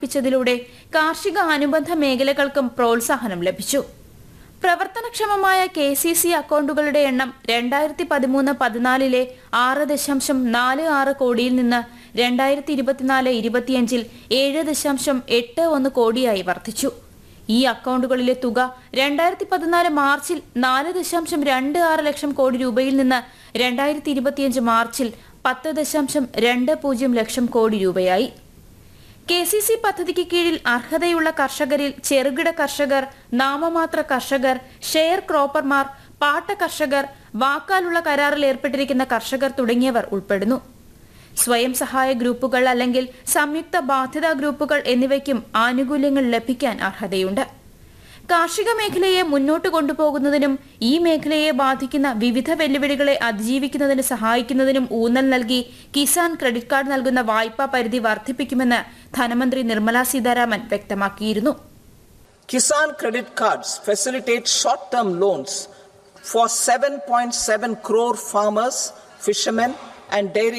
പ്പിച്ചതിലൂടെ കാർഷിക അനുബന്ധ മേഖലകൾക്കും പ്രോത്സാഹനം ലഭിച്ചു പ്രവർത്തനക്ഷമമായ കെ സി സി അക്കൗണ്ടുകളുടെ എണ്ണം രണ്ടായിരത്തി പതിമൂന്ന് പതിനാലിലെ ആറ് ദശാംശം നാല് ആറ് കോടിയിൽ നിന്ന് രണ്ടായിരത്തി ഇരുപത്തിനാല് ഇരുപത്തിയഞ്ചിൽ ഏഴ് ദശാംശം എട്ട് ഒന്ന് കോടിയായി വർദ്ധിച്ചു ഈ അക്കൗണ്ടുകളിലെ തുക രണ്ടായിരത്തി പതിനാല് മാർച്ചിൽ നാല് ദശാംശം രണ്ട് ആറ് ലക്ഷം കോടി രൂപയിൽ നിന്ന് രണ്ടായിരത്തി ഇരുപത്തിയഞ്ച് മാർച്ചിൽ പത്ത് ദശാംശം രണ്ട് പൂജ്യം ലക്ഷം കോടി രൂപയായി കെ സി സി പദ്ധതിക്ക് കീഴിൽ അർഹതയുള്ള കർഷകരിൽ ചെറുകിട കർഷകർ നാമമാത്ര കർഷകർ ഷെയർ ക്രോപ്പർമാർ പാട്ട കർഷകർ വാക്കാലുള്ള കരാറിൽ ഏർപ്പെട്ടിരിക്കുന്ന കർഷകർ തുടങ്ങിയവർ ഉൾപ്പെടുന്നു സ്വയം സഹായ ഗ്രൂപ്പുകൾ അല്ലെങ്കിൽ സംയുക്ത ബാധ്യതാ ഗ്രൂപ്പുകൾ എന്നിവയ്ക്കും ആനുകൂല്യങ്ങൾ ലഭിക്കാൻ അർഹതയുണ്ട് കാർഷിക മേഖലയെ മുന്നോട്ട് കൊണ്ടുപോകുന്നതിനും ഈ മേഖലയെ ബാധിക്കുന്ന വിവിധ വെല്ലുവിളികളെ അതിജീവിക്കുന്നതിന് സഹായിക്കുന്നതിനും ഊന്നൽ നൽകി കിസാൻ ക്രെഡിറ്റ് കാർഡ് നൽകുന്ന വായ്പാ പരിധി വർദ്ധിപ്പിക്കുമെന്ന് ധനമന്ത്രി നിർമ്മല സീതാരാമൻ വ്യക്തമാക്കിയിരുന്നു Kisan credit cards facilitate short term loans for 7.7 crore farmers, fishermen, and dairy